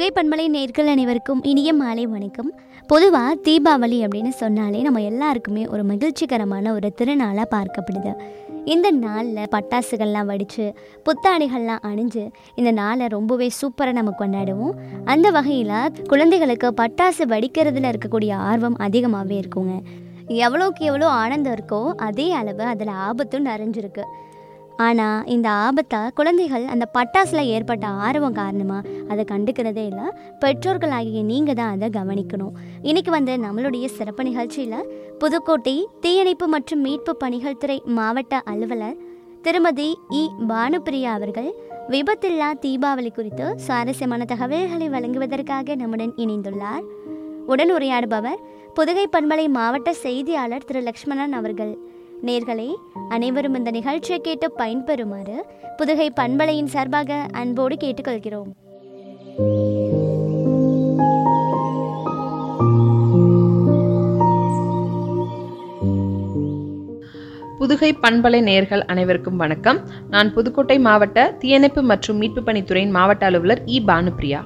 புதுகை பண்பலை நேர்கள் அனைவருக்கும் இனிய மாலை வணக்கம் பொதுவாக தீபாவளி அப்படின்னு சொன்னாலே நம்ம எல்லாருக்குமே ஒரு மகிழ்ச்சிகரமான ஒரு திருநாளாக பார்க்கப்படுது இந்த நாளில் பட்டாசுகள்லாம் வெடித்து புத்தாடைகள்லாம் அணிஞ்சு இந்த நாளை ரொம்பவே சூப்பராக நம்ம கொண்டாடுவோம் அந்த வகையில் குழந்தைகளுக்கு பட்டாசு வெடிக்கிறதுல இருக்கக்கூடிய ஆர்வம் அதிகமாகவே இருக்குங்க எவ்வளோக்கு எவ்வளோ ஆனந்தம் இருக்கோ அதே அளவு அதில் ஆபத்தும் நிறைஞ்சிருக்கு ஆனால் இந்த ஆபத்தை குழந்தைகள் அந்த பட்டாசில் ஏற்பட்ட ஆர்வம் காரணமாக அதை கண்டுக்கிறதே இல்லை பெற்றோர்களாகிய நீங்கள் தான் அதை கவனிக்கணும் இன்னைக்கு வந்து நம்மளுடைய சிறப்பு நிகழ்ச்சியில் புதுக்கோட்டை தீயணைப்பு மற்றும் மீட்பு பணிகள் துறை மாவட்ட அலுவலர் திருமதி இ பானுப்பிரியா அவர்கள் விபத்தில்லா தீபாவளி குறித்து சுவாரஸ்யமான தகவல்களை வழங்குவதற்காக நம்முடன் இணைந்துள்ளார் உடன் உரையாடுபவர் புதுகை பண்பலை மாவட்ட செய்தியாளர் திரு லக்ஷ்மணன் அவர்கள் நேர்களே அனைவரும் இந்த நிகழ்ச்சியை கேட்டு பயன்பெறுமாறு புதுகை பண்பலையின் சார்பாக அன்போடு கேட்டுக்கொள்கிறோம் புதுகை பண்பலை நேயர்கள் அனைவருக்கும் வணக்கம் நான் புதுக்கோட்டை மாவட்ட தீயணைப்பு மற்றும் மீட்பு பணித்துறையின் மாவட்ட அலுவலர் இ பானுப்பிரியா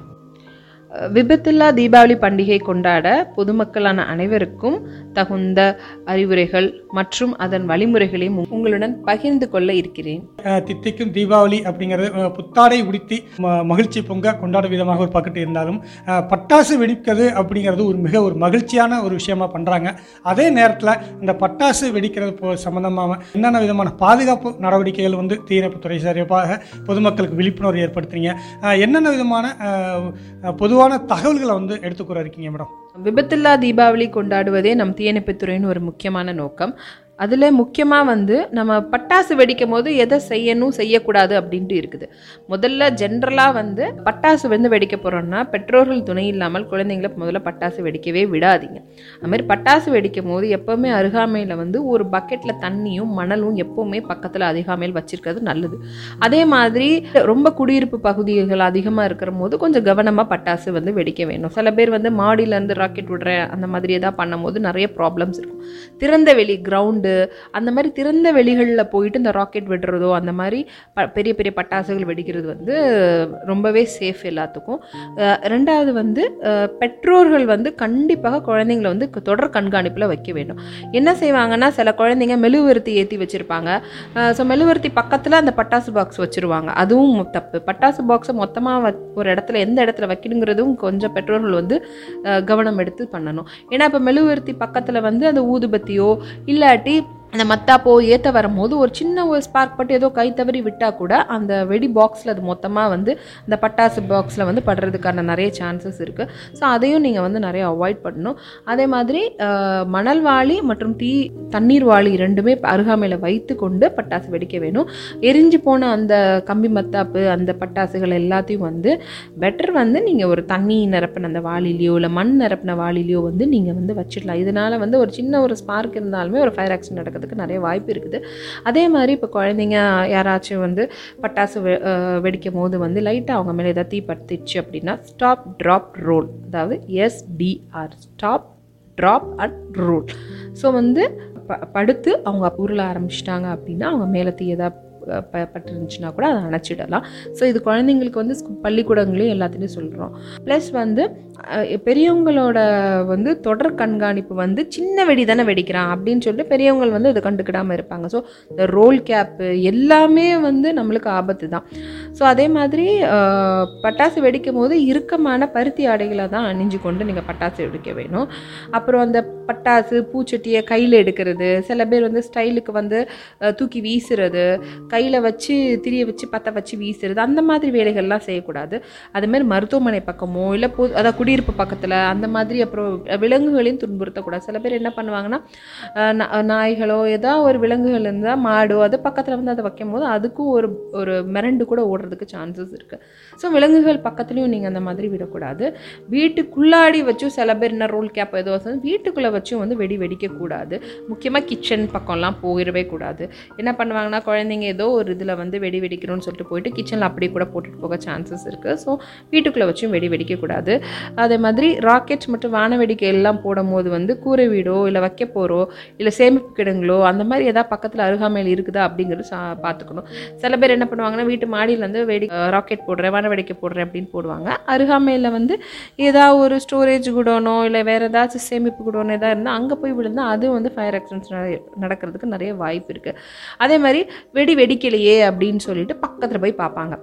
அஹ் விபத்தில்லா தீபாவளி பண்டிகை கொண்டாட பொதுமக்களான அனைவருக்கும் தகுந்த அறிவுரைகள் மற்றும் அதன் வழிமுறைகளையும் உங்களுடன் பகிர்ந்து கொள்ள இருக்கிறேன் அஹ் தித்திக்கும் தீபாவளி அப்படிங்கிறது அஹ் புத்தாடை உடுத்தி ம- மகிழ்ச்சி பொங்க கொண்டாடும் விதமாக ஒரு பக்கத்து இருந்தாலும் அஹ் பட்டாசு வெடிக்கிறது அப்படிங்கிறது ஒரு மிக ஒரு மகிழ்ச்சியான ஒரு விஷயமா பண்ணுறாங்க அதே நேரத்தில் இந்த பட்டாசு வெடிக்கிறது போ சம்மந்தமாக என்னென்ன விதமான பாதுகாப்பு நடவடிக்கைகள் வந்து தீயணைப்புத்துறை சார்பாக பொதுமக்களுக்கு விழிப்புணர்வு ஏற்படுத்துறீங்க அஹ் என்னென்ன விதமான அஹ், அஹ், பொதுவான தகவல்களை வந்து எடுத்துக்கூற இருக்கீங்க மேடம் விபத்தில்லா தீபாவளி கொண்டாடுவதே நம் தீயணைப்புத்துறையின் ஒரு முக்கியமான நோக்கம் அதில் முக்கியமாக வந்து நம்ம பட்டாசு வெடிக்கும் போது எதை செய்யணும் செய்யக்கூடாது அப்படின்ட்டு இருக்குது முதல்ல ஜென்ரலாக வந்து பட்டாசு வந்து வெடிக்க போகிறோம்னா பெற்றோர்கள் துணை இல்லாமல் குழந்தைங்கள முதல்ல பட்டாசு வெடிக்கவே விடாதீங்க அது மாதிரி பட்டாசு வெடிக்கும் போது எப்போவுமே அருகாமையில் வந்து ஒரு பக்கெட்டில் தண்ணியும் மணலும் எப்போவுமே பக்கத்தில் அதிகாமையில் வச்சிருக்கிறது நல்லது அதே மாதிரி ரொம்ப குடியிருப்பு பகுதிகள் அதிகமாக இருக்கிற போது கொஞ்சம் கவனமாக பட்டாசு வந்து வெடிக்க வேணும் சில பேர் வந்து மாடியிலேருந்து ராக்கெட் விடுறேன் அந்த மாதிரி ஏதாவது பண்ணும்போது நிறைய ப்ராப்ளம்ஸ் இருக்கும் திறந்த வெளி கிரவுண்டு அந்த மாதிரி திறந்த வெளிகளில் போயிட்டு இந்த ராக்கெட் விடுறதோ அந்த மாதிரி ப பெரிய பெரிய பட்டாசுகள் வெடிக்கிறது வந்து ரொம்பவே சேஃப் எல்லாத்துக்கும் அஹ் ரெண்டாவது வந்து அஹ் பெற்றோர்கள் வந்து கண்டிப்பாக குழந்தைங்களை வந்து க- தொடர் கண்காணிப்பில் வைக்க வேண்டும் என்ன செய்வாங்கன்னா சில குழந்தைங்க மெழுகுவர்த்தி ஏற்றி வச்சுருப்பாங்க ஸோ மெழுகுவர்த்தி பக்கத்தில் அந்த பட்டாசு பாக்ஸ் வச்சுருவாங்க அதுவும் தப்பு பட்டாசு பாக்ஸை மொத்தமாக ஒரு இடத்துல எந்த இடத்துல வைக்கணுங்கிறதும் கொஞ்சம் பெற்றோர்கள் வந்து அஹ், கவனம் எடுத்து பண்ணணும் ஏன்னா இப்போ மெழுகுவர்த்தி பக்கத்தில் வந்து அந்த ஊதுபத்தியோ இல்லாட்டி அந்த மத்தாப்போ ஏற்ற வரும்போது ஒரு சின்ன ஒரு ஸ்பார்க் பட்டு ஏதோ கை தவறி விட்டால் கூட அந்த வெடி பாக்ஸில் அது மொத்தமாக வந்து அந்த பட்டாசு பாக்ஸில் வந்து படுறதுக்கான நிறைய சான்சஸ் இருக்குது ஸோ அதையும் நீங்கள் வந்து நிறைய அவாய்ட் பண்ணணும் அதே மாதிரி அஹ், மணல் வாளி மற்றும் தீ தண்ணீர் வாளி ரெண்டுமே அருகாமையில் வைத்து கொண்டு பட்டாசு வெடிக்க வேணும் எரிஞ்சு போன அந்த கம்பி மத்தாப்பு அந்த பட்டாசுகள் எல்லாத்தையும் வந்து பெட்டர் வந்து நீங்கள் ஒரு தண்ணி நிரப்பின அந்த வாளிலையோ இல்லை மண் நிரப்பின வாளிலையோ வந்து நீங்கள் வந்து வச்சிடலாம் இதனால் வந்து ஒரு சின்ன ஒரு ஸ்பார்க் இருந்தாலுமே ஒரு ஃபயர் ஆக்சிடென்ட் நடக்கிறதுக்கு நிறைய வாய்ப்பு இருக்குது அதே மாதிரி இப்போ குழந்தைங்க யாராச்சும் வந்து பட்டாசு வெ- அஹ் வெடிக்கும் போது வந்து லைட்டாக அவங்க மேலே ஏதாவது தீ படுத்துச்சு அப்படின்னா ஸ்டாப் ட்ராப் ரோல் அதாவது S D R stop drop and roll so வந்து ப படுத்து அவங்க உருள ஆரம்பிச்சிட்டாங்க அப்படின்னா அவங்க மேலே தீ ஏதாவது ப பட்டுருந்துச்சுன்னா கூட அதை அணைச்சிடலாம் ஸோ இது குழந்தைங்களுக்கு வந்து ஸ்கூ- பள்ளிக்கூடங்களையும் எல்லாத்துலேயும் சொல்கிறோம் ப்ளஸ் வந்து அஹ், பெரியவங்களோட வந்து தொடர் கண்காணிப்பு வந்து சின்ன வெடி தானே வெடிக்கிறான் அப்படின்னு சொல்லிட்டு பெரியவங்க வந்து அதை கண்டுக்கிடாமல் இருப்பாங்க ஸோ இந்த ரோல் கேப்பு எல்லாமே வந்து நம்மளுக்கு ஆபத்து தான் ஸோ அதே மாதிரி அஹ், பட்டாசு வெடிக்கும் போது இறுக்கமான பருத்தி ஆடைகளை தான் அணிஞ்சு கொண்டு நீங்கள் பட்டாசு வெடிக்க வேணும் அப்புறம் அந்த பட்டாசு பூச்சட்டியை கையில் எடுக்கிறது சில பேர் வந்து ஸ்டைலுக்கு வந்து அஹ், தூக்கி வீசுறது கையில் வச்சு திரிய வச்சு பற்ற வச்சு வீசுறது அந்த மாதிரி வேலைகள்லாம் செய்யக்கூடாது அதுமாரி மருத்துவமனை பக்கமோ இல்லை பொது அதாவது குடியிருப்பு பக்கத்தில் அந்த மாதிரி அப்புறம் விலங்குகளையும் துன்புறுத்தக்கூடாது சில பேர் என்ன பண்ணுவாங்கன்னா அஹ், நா- நாய்களோ ஏதோ ஒரு விலங்குகள் இருந்தால் மாடோ அது பக்கத்தில் வந்து அதை வைக்கும் போது அதுக்கும் ஒரு ஒரு மிரண்டு கூட ஓடுறதுக்கு சான்சஸ் இருக்குது ஸோ விலங்குகள் பக்கத்துலேயும் நீங்கள் அந்த மாதிரி விடக்கூடாது வீட்டுக்குள்ளாடி வச்சும் சில பேர் என்ன ரோல் கேப் ஏதோ வந்து வீட்டுக்குள்ளே வச்சும் வந்து வெடி வெடிக்கக்கூடாது முக்கியமாக கிச்சன் பக்கம்லாம் போயிடவே கூடாது என்ன பண்ணுவாங்கன்னா குழந்தைங்க ஏதோ ஒரு இதில் வந்து வெடி வெடிக்கணும்னு சொல்லிட்டு போயிட்டு கிச்சனில் அப்படியே கூட போட்டுட்டு போக சான்சஸ் இருக்குது ஸோ வீட்டுக்குள்ளே வச்சும் வெடி வெடிக்கக்கூடாது அதே மாதிரி ராக்கெட் மற்றும் வான வெடிக்கை எல்லாம் போடும்போது வந்து கூரை வீடோ இல்லை வைக்க போகிறோ இல்லை சேமிப்பு கிடங்களோ அந்த மாதிரி ஏதாவது பக்கத்தில் அருகாமையில் இருக்குதா அப்படிங்கிறது சா பார்த்துக்கணும் சில பேர் என்ன பண்ணுவாங்கன்னா வீட்டு மாடியிலேருந்து வெடி ராக்கெட் போடுறேன் வான வெடிக்கை போடுறேன் அப்படின்னு போடுவாங்க அருகாமையில் வந்து ஏதாவது ஒரு ஸ்டோரேஜ் குடோனோ இல்லை வேறு ஏதாச்சும் சேமிப்பு குடோனோ ஏதாவது இருந்தால் அங்கே போய் விழுந்தால் அது வந்து ஃபயர் ஆக்சிடென்ட்ஸ் நடக்கிறதுக்கு நிறைய வாய்ப்பு இருக்குது அதே மாதிரி வெடி வெடிக்கலையே அப்படின்னு சொல்லிட்டு பக்கத்தில் போய் பார்ப்பாங்க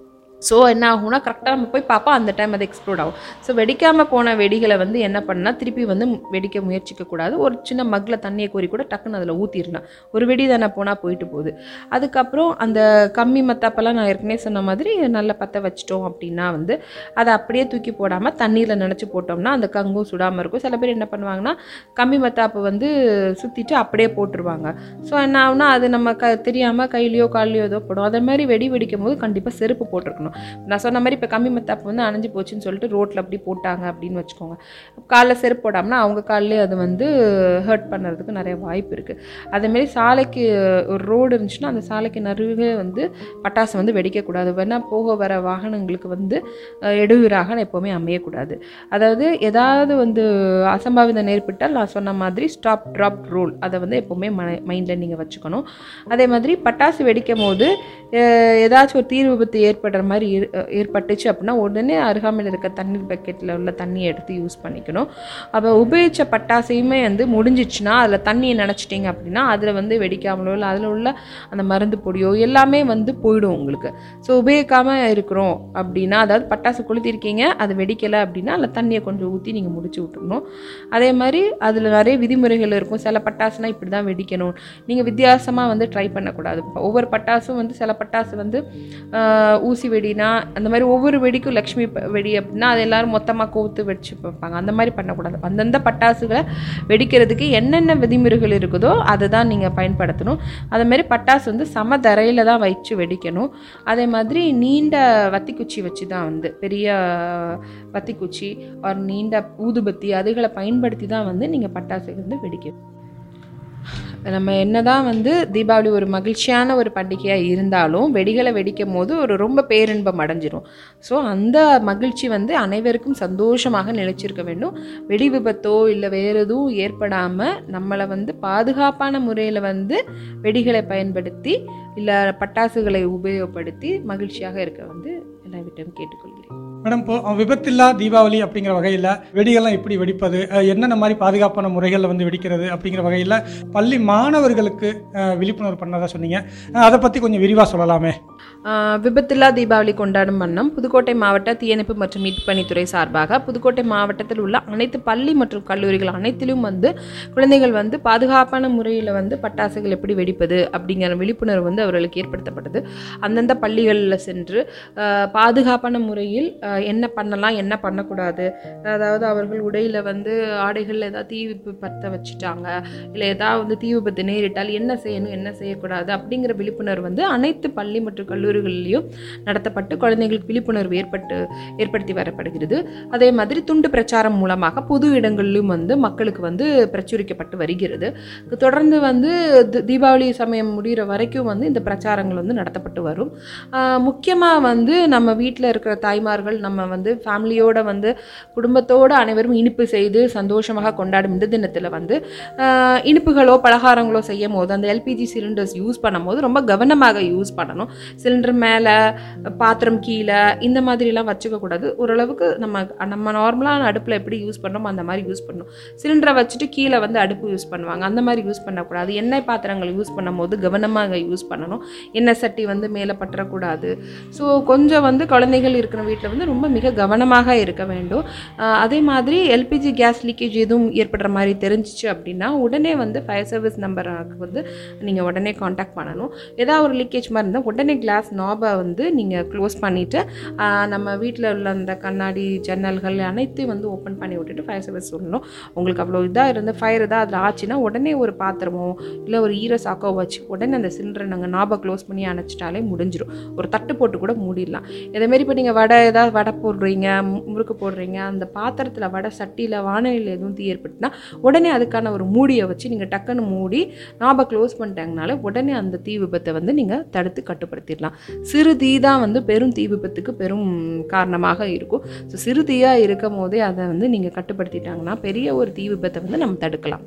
ஸோ என்ன ஆகும்னா கரெக்டாக நம்ம போய் பார்ப்போம் அந்த டைம் அது எக்ஸ்ப்ளோட் ஆகும் ஸோ வெடிக்காமல் போன வெடிகளை வந்து என்ன பண்ணால் திருப்பி வந்து வெடிக்க முயற்சிக்கக்கூடாது ஒரு சின்ன மக்கில் தண்ணியை கோரி கூட டக்குன்னு அதில் ஊற்றிடலாம் ஒரு வெடி தானே போனால் போயிட்டு போகுது அதுக்கப்புறம் அந்த கம்மி மத்தாப்பெல்லாம் நான் ஏற்கனவே சொன்ன மாதிரி நல்லா பற்ற வச்சிட்டோம் அப்படின்னா வந்து அதை அப்படியே தூக்கி போடாமல் தண்ணியில் நினச்சி போட்டோம்னா அந்த கங்கும் சுடாமல் இருக்கும் சில பேர் என்ன பண்ணுவாங்கன்னா கம்மி மத்தாப்பு வந்து சுற்றிட்டு அப்படியே போட்டுருவாங்க ஸோ என்ன ஆகுனா அது நம்ம க தெரியாமல் கையிலையோ கால்லையோ ஏதோ போடும் அதே மாதிரி வெடி வெடிக்கும் போது கண்டிப்பாக செருப்பு போட்டிருக்கணும் நான் சொன்ன மாதிரி இப்போ கம்மி மத்தாப்பு வந்து அணைஞ்சு போச்சுன்னு சொல்லிட்டு ரோட்டில் அப்படி போட்டாங்க அப்படின்னு வச்சுக்கோங்க காலில் செருப்பு போடாமல்னா அவங்க கால்லேயே அது வந்து ஹர்ட் பண்ணுறதுக்கு நிறைய வாய்ப்பு இருக்குது அதேமாரி சாலைக்கு ஒரு ரோடு இருந்துச்சுன்னா அந்த சாலைக்கு நடுவே வந்து பட்டாசு வந்து வெடிக்கக்கூடாது வேணால் போக வர வாகனங்களுக்கு வந்து அஹ், இடையூறாக எப்போவுமே அமையக்கூடாது அதாவது ஏதாவது வந்து அசம்பாவிதம் ஏற்பட்டால் நான் சொன்ன மாதிரி ஸ்டாப் ட்ராப் ரூல் அதை வந்து எப்போவுமே ம மைண்டில் நீங்கள் வச்சுக்கணும் அதே மாதிரி பட்டாசு வெடிக்கும் போது அஹ், ஏதாச்சும் ஒரு தீ விபத்து ஏற்படுற மாதிரி இரு- அஹ், ஏற்பட்டுச்சு அப்படின்னா உடனே அருகாமையில் இருக்க தண்ணீர் பக்கெட்டில் உள்ள தண்ணியை எடுத்து யூஸ் பண்ணிக்கணும் அப்போ உபயோகித்த பட்டாசையுமே வந்து முடிஞ்சிச்சுன்னா அதில் தண்ணியை நினச்சிட்டிங்க அப்படின்னா அதில் வந்து வெடிக்காமலோ இல்லை அதில் உள்ள அந்த மருந்து பொடியோ எல்லாமே வந்து போயிடும் உங்களுக்கு ஸோ உபயோகிக்காமல் இருக்கிறோம் அப்படின்னா அதாவது பட்டாசு கொளுத்திருக்கீங்க அது வெடிக்கலை அப்படின்னா அதில் தண்ணியை கொஞ்சம் ஊற்றி நீங்கள் முடிச்சு விட்டுறணும் அதே மாதிரி அதில் நிறைய விதிமுறைகள் இருக்கும் சில பட்டாசுனா இப்படி தான் வெடிக்கணும் நீங்கள் வித்தியாசமாக வந்து ட்ரை பண்ணக்கூடாது ஒவ்வொரு பட்டாசும் வந்து சில பட்டாசு வந்து ஆஹ், ஊசி வெடினா அந்த மாதிரி ஒவ்வொரு வெடிக்கும் லக்ஷ்மி ப- வெடி அப்படின்னா அது எல்லாரும் மொத்தமாக கோர்த்து வெடிச்சு வைப்பாங்க அந்த மாதிரி பண்ணக்கூடாது அந்தந்த பட்டாசுகளை வெடிக்கிறதுக்கு என்னென்ன விதிமுறைகள் இருக்குதோ அதை தான் நீங்கள் பயன்படுத்தணும் அதே மாதிரி பட்டாசு வந்து சம தரையில் தான் வச்சு வெடிக்கணும் அதே மாதிரி நீண்ட வத்திக்குச்சி வச்சு தான் வந்து பெரிய வத்திக்குச்சி ஒரு நீண்ட ஊதுபத்தி அதுகளை பயன்படுத்தி தான் வந்து நீங்கள் பட்டாசு வந்து வெடிக்கணும் நம்ம என்னதான் வந்து தீபாவளி ஒரு மகிழ்ச்சியான ஒரு பண்டிகையாக இருந்தாலும் வெடிகளை வெடிக்கும் போது ஒரு ரொம்ப பேரின்பம் அடைஞ்சிரும் ஸோ அந்த மகிழ்ச்சி வந்து அனைவருக்கும் சந்தோஷமாக நிலைச்சிருக்க வேண்டும் வெடி விபத்தோ இல்லை வேறு எதுவும் ஏற்படாமல் நம்மளை வந்து பாதுகாப்பான முறையில் வந்து வெடிகளை பயன்படுத்தி இல்லை பட்டாசுகளை உபயோகப்படுத்தி மகிழ்ச்சியாக இருக்க வந்து எல்லா வீட்டையும் கேட்டுக்கொள்கிறேன் மேடம் இப்போ அஹ், விபத்தில்லா தீபாவளி அப்படிங்கிற வகையில் வெடிகள்லாம் எப்படி வெடிப்பது அஹ், என்னென்ன மாதிரி பாதுகாப்பான முறைகளில் வந்து வெடிக்கிறது அப்படிங்கிற வகையில் பள்ளி மாணவர்களுக்கு அஹ், விழிப்புணர்வு பண்ணதா சொன்னீங்க அஹ், அதை பற்றி கொஞ்சம் விரிவாக சொல்லலாமே ஆஹ் விபத்தில்லா தீபாவளி கொண்டாடும் வண்ணம் புதுக்கோட்டை மாவட்ட தீயணைப்பு மற்றும் மீட்புப் பணித்துறை சார்பாக புதுக்கோட்டை மாவட்டத்தில் உள்ள அனைத்து பள்ளி மற்றும் கல்லூரிகள் அனைத்திலும் வந்து குழந்தைகள் வந்து பாதுகாப்பான முறையில் வந்து பட்டாசுகள் எப்படி வெடிப்பது அப்படிங்கிற விழிப்புணர்வு வந்து அவர்களுக்கு ஏற்படுத்தப்பட்டது அந்தந்த பள்ளிகளில் சென்று ஆஹ் பாதுகாப்பான முறையில் ஆஹ் என்ன பண்ணலாம் என்ன பண்ணக்கூடாது அதாவது அவர்கள் உடையில் வந்து ஆடைகளில் ஏதாவது தீ விபத்து பற்ற வச்சுட்டாங்க இல்லை ஏதாவது வந்து தீ விபத்து நேரிட்டால் என்ன செய்யணும் என்ன செய்யக்கூடாது அப்படிங்கிற விழிப்புணர்வு வந்து அனைத்து பள்ளி மற்றும் கல்லூரிகளிலையும் நடத்தப்பட்டு குழந்தைகளுக்கு விழிப்புணர்வு ஏற்பட்டு ஏற்படுத்தி வரப்படுகிறது அதே மாதிரி துண்டு பிரச்சாரம் மூலமாக பொது இடங்களிலும் வந்து மக்களுக்கு வந்து பிரச்சுரிக்கப்பட்டு வருகிறது தொடர்ந்து வந்து தி- தீபாவளி சமயம் முடிகிற வரைக்கும் வந்து இந்த பிரச்சாரங்கள் வந்து நடத்தப்பட்டு வரும் முக்கியமாக வந்து நம்ம வீட்டில் இருக்கிற தாய்மார்கள் நம்ம வந்து ஃபேமிலியோட வந்து குடும்பத்தோடு அனைவரும் இனிப்பு செய்து சந்தோஷமாக கொண்டாடும் இந்த தினத்தில் வந்து ஆஹ் இனிப்புகளோ பலகாரங்களோ செய்யும் போது அந்த எல்பிஜி சிலிண்டர்ஸ் யூஸ் பண்ணும்போது ரொம்ப கவனமாக யூஸ் பண்ணணும் சிலிண்டர் மேலே பாத்திரம் கீழே இந்த மாதிரிலாம் வச்சுக்க கூடாது ஓரளவுக்கு நம்ம நம்ம நார்மலான அடுப்பில் எப்படி யூஸ் பண்ணுறோமோ அந்த மாதிரி யூஸ் பண்ணணும் சிலிண்டரை வச்சுட்டு கீழே வந்து அடுப்பு யூஸ் பண்ணுவாங்க அந்த மாதிரி யூஸ் பண்ணக்கூடாது எண்ணெய் பாத்திரங்கள் யூஸ் பண்ணும்போது கவனமாக யூஸ் பண்ணணும் எண்ணெய் சட்டி வந்து மேலே பற்றக்கூடாது ஸோ கொஞ்சம் வந்து குழந்தைகள் இருக்கிற வீட்டில் வந்து ரொம்ப மிக கவனமாக இருக்க வேண்டும் ஆஹ் அதே மாதிரி எல்பிஜி கேஸ் லீக்கேஜ் எதுவும் ஏற்படுற மாதிரி தெரிஞ்சிச்சு அப்படின்னா உடனே வந்து ஃபயர் சர்வீஸ் நம்பருக்கு வந்து நீங்கள் உடனே காண்டாக்ட் பண்ணணும் ஏதாவது ஒரு லீக்கேஜ் மாதிரி இருந்தால் உடனே கிளாஸ் நாபை வந்து நீங்கள் க்ளோஸ் பண்ணிவிட்டு நம்ம வீட்டில் உள்ள அந்த கண்ணாடி ஜன்னல்கள் அனைத்தையும் வந்து ஓப்பன் பண்ணி விட்டுட்டு ஃபயர் சர்வீஸ் சொல்லணும் உங்களுக்கு அவ்வளோ இதாக இருந்து ஃபயர் இதாக அதில் ஆச்சுன்னா உடனே ஒரு பாத்திரமோ இல்லை ஒரு ஈர சாக்கோ வச்சு உடனே அந்த சிலிண்டரை நாங்கள் நாபை க்ளோஸ் பண்ணி அணைச்சிட்டாலே முடிஞ்சிடும் ஒரு தட்டு போட்டு கூட மூடிடலாம் இதேமாரி இப்போ நீங்கள் வடை ஏதாவது வடை போடுறீங்க மு- முறுக்கு போடுறீங்க அந்த பாத்திரத்தில் வடை சட்டியில் வானலியில் எதுவும் தீ ஏற்பட்டுனா உடனே அதுக்கான ஒரு மூடியை வச்சு நீங்கள் டக்குன்னு மூடி நாபை க்ளோஸ் பண்ணிட்டாங்கனால உடனே அந்த தீ விபத்தை வந்து நீங்கள் தடுத்து கட்டுப்படுத்திடலாம் சிறு தீ தான் வந்து பெரும் தீ விபத்துக்கு பெரும் காரணமாக இருக்கும் ஸோ சிறு தீயாக இருக்கும் போதே அதை வந்து நீங்கள் கட்டுப்படுத்திட்டாங்கன்னா பெரிய ஒரு தீ விபத்தை வந்து நம்ம தடுக்கலாம்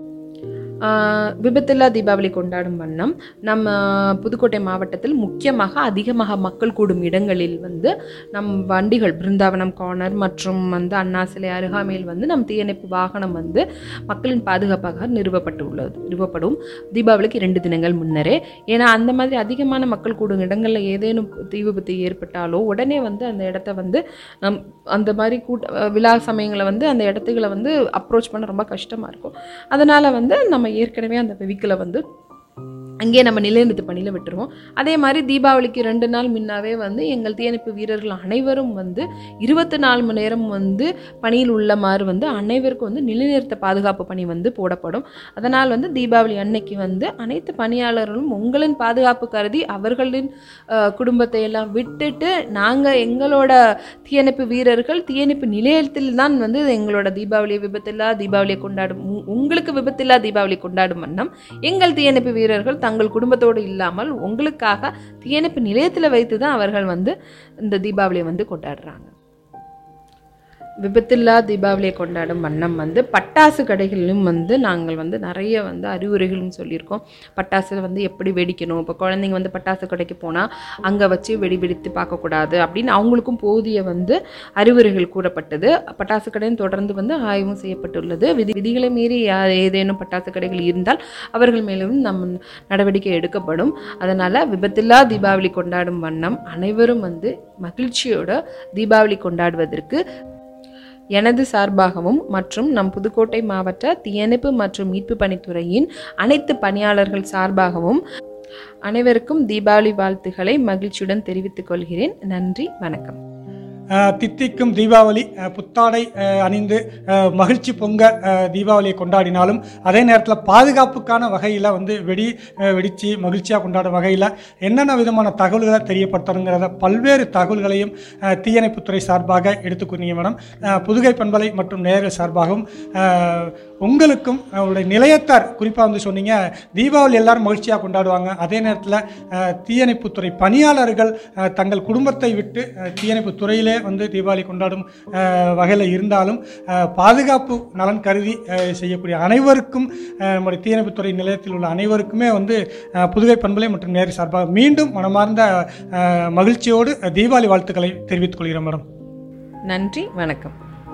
ஆஹ் விபத்தில்லா தீபாவளி கொண்டாடும் வண்ணம் நம்ம புதுக்கோட்டை மாவட்டத்தில் முக்கியமாக அதிகமாக மக்கள் கூடும் இடங்களில் வந்து நம் வண்டிகள் பிருந்தாவனம் கார்னர் மற்றும் வந்து அண்ணா சிலை அருகாமையில் வந்து நம் தீயணைப்பு வாகனம் வந்து மக்களின் பாதுகாப்பாக நிறுவப்பட்டு உள்ளது நிறுவப்படும் தீபாவளிக்கு இரண்டு தினங்கள் முன்னரே ஏன்னா அந்த மாதிரி அதிகமான மக்கள் கூடும் இடங்களில் ஏதேனும் தீ விபத்து ஏற்பட்டாலோ உடனே வந்து அந்த இடத்த வந்து நம் அந்த மாதிரி கூட்ட விழா சமயங்களை வந்து அந்த இடத்துகளை வந்து அப்ரோச் பண்ண ரொம்ப கஷ்டமாக இருக்கும் அதனால் வந்து நம்ம ஏற்கனவே அந்த வெஹிக்கிளை வந்து அங்கேயே நம்ம நிலைநிறுத்த பணியில் விட்டுருவோம் அதே மாதிரி தீபாவளிக்கு ரெண்டு நாள் முன்னாவே வந்து எங்கள் தீயணைப்பு வீரர்கள் அனைவரும் வந்து இருபத்தி நாலு மணி நேரம் வந்து பணியில் உள்ளமாறு வந்து அனைவருக்கும் வந்து நிலைநிறுத்த பாதுகாப்பு பணி வந்து போடப்படும் அதனால் வந்து தீபாவளி அன்னைக்கு வந்து அனைத்து பணியாளர்களும் உங்களின் பாதுகாப்பு கருதி அவர்களின் அஹ், குடும்பத்தை எல்லாம் விட்டுட்டு நாங்கள் எங்களோட தீயணைப்பு வீரர்கள் தீயணைப்பு நிலையத்தில் தான் வந்து எங்களோட தீபாவளி விபத்தில்லா தீபாவளியை கொண்டாடும் உ- உங்களுக்கு விபத்தில்லா தீபாவளி கொண்டாடும் வண்ணம் எங்கள் தீயணைப்பு வீரர்கள் தங்கள் குடும்பத்தோடு இல்லாமல் உங்களுக்காக தீயணைப்பு நிலையத்தில் வைத்து தான் அவர்கள் வந்து இந்த தீபாவளியை வந்து கொண்டாடுறாங்க விபத்தில்லா தீபாவளியை கொண்டாடும் வண்ணம் வந்து பட்டாசு கடைகளிலும் வந்து நாங்கள் வந்து நிறைய வந்து அறிவுரைகளும் சொல்லியிருக்கோம் பட்டாசு வந்து எப்படி வெடிக்கணும் இப்போ குழந்தைங்க வந்து பட்டாசு கடைக்கு போனால் அங்கே வச்சு வெடி வெடித்து பார்க்கக்கூடாது அப்படின்னு அவங்களுக்கும் போதிய வந்து அறிவுரைகள் கூறப்பட்டது பட்டாசு கடையும் தொடர்ந்து வந்து ஆய்வும் செய்யப்பட்டுள்ளது விதி விதிகளை மீறி யா- ஏதேனும் பட்டாசு கடைகள் இருந்தால் அவர்கள் மேலும் நம் நடவடிக்கை எடுக்கப்படும் அதனால் விபத்தில்லா தீபாவளி கொண்டாடும் வண்ணம் அனைவரும் வந்து மகிழ்ச்சியோட தீபாவளி கொண்டாடுவதற்கு எனது சார்பாகவும் மற்றும் நம் புதுக்கோட்டை மாவட்ட தீயணைப்பு மற்றும் மீட்பு பணித்துறையின் அனைத்து பணியாளர்கள் சார்பாகவும் அனைவருக்கும் தீபாவளி வாழ்த்துக்களை மகிழ்ச்சியுடன் தெரிவித்துக் கொள்கிறேன் நன்றி வணக்கம் அஹ், தித்திக்கும் தீபாவளி அஹ், புத்தாடை அஹ், அணிந்து அஹ், மகிழ்ச்சி பொங்க அஹ், தீபாவளியை கொண்டாடினாலும் அதே நேரத்தில் பாதுகாப்புக்கான வகையில் வந்து வெடி அஹ், வெடிச்சு மகிழ்ச்சியாக கொண்டாடும் வகையில் என்னென்ன விதமான தகவல்களை தெரியப்படுத்தணுங்கிறத பல்வேறு தகவல்களையும் அஹ், தீயணைப்புத்துறை சார்பாக எடுத்துக்கூறீங்க மேடம் அஹ், புதுகை பண்பலை மற்றும் நேயர்கள் சார்பாகவும் அஹ், உங்களுக்கும் உங்களுடைய நிலையத்தார் குறிப்பாக வந்து சொன்னீங்க தீபாவளி எல்லாரும் மகிழ்ச்சியாக கொண்டாடுவாங்க அதே நேரத்தில் தீயணைப்புத்துறை பணியாளர்கள் அஹ், தங்கள் குடும்பத்தை விட்டு அஹ், தீயணைப்பு துறையிலே வந்து தீபாவளி கொண்டாடும் வகையில் இருந்தாலும் அஹ், பாதுகாப்பு நலன் கருதி அஹ், செய்யக்கூடிய அனைவருக்கும் அஹ், நம்முடைய தீயணைப்புத்துறை நிலையத்தில் உள்ள அனைவருக்குமே வந்து அஹ், புதுகை பண்பலை மற்றும் நேரு சார்பாக மீண்டும் மனமார்ந்த அஹ், மகிழ்ச்சியோடு அஹ், தீபாவளி வாழ்த்துக்களை தெரிவித்துக் கொள்கிறோம் மேடம் நன்றி வணக்கம்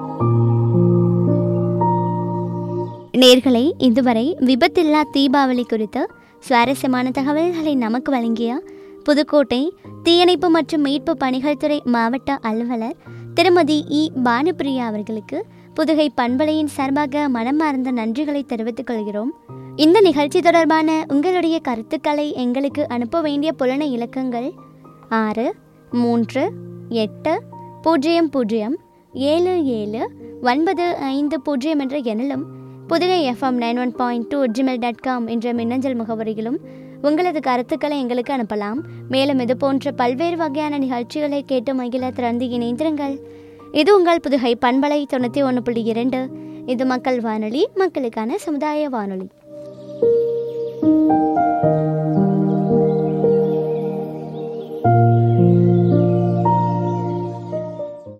நேர்களை இதுவரை விபத்தில்லா தீபாவளி குறித்து சுவாரஸ்யமான தகவல்களை நமக்கு வழங்கிய புதுக்கோட்டை தீயணைப்பு மற்றும் மீட்பு பணிகள் துறை மாவட்ட அலுவலர் திருமதி இ பானுப்பிரியா அவர்களுக்கு புதுகை பண்பலையின் சார்பாக மனமார்ந்த நன்றிகளை தெரிவித்துக் கொள்கிறோம் இந்த நிகழ்ச்சி தொடர்பான உங்களுடைய கருத்துக்களை எங்களுக்கு அனுப்ப வேண்டிய புலன இலக்கங்கள் ஆறு மூன்று எட்டு பூஜ்ஜியம் பூஜ்ஜியம் ஏழு ஏழு ஒன்பது ஐந்து பூஜ்ஜியம் என்ற எண்ணிலும் Pudugai F M nine one point two Gmail dot com என்ற மின்னஞ்சல் முகவரியிலும் உங்களது கருத்துக்களை எங்களுக்கு அனுப்பலாம் மேலும் இது போன்ற பல்வேறு வகையான நிகழ்ச்சிகளை கேட்டு மகிழ திறந்து இணைந்திருங்கள் இது உங்கள் புதுகை பண்பலை தொண்ணூற்றி ஒன்று புள்ளி இரண்டு இது மக்கள் வானொலி மக்களுக்கான சமுதாய வானொலி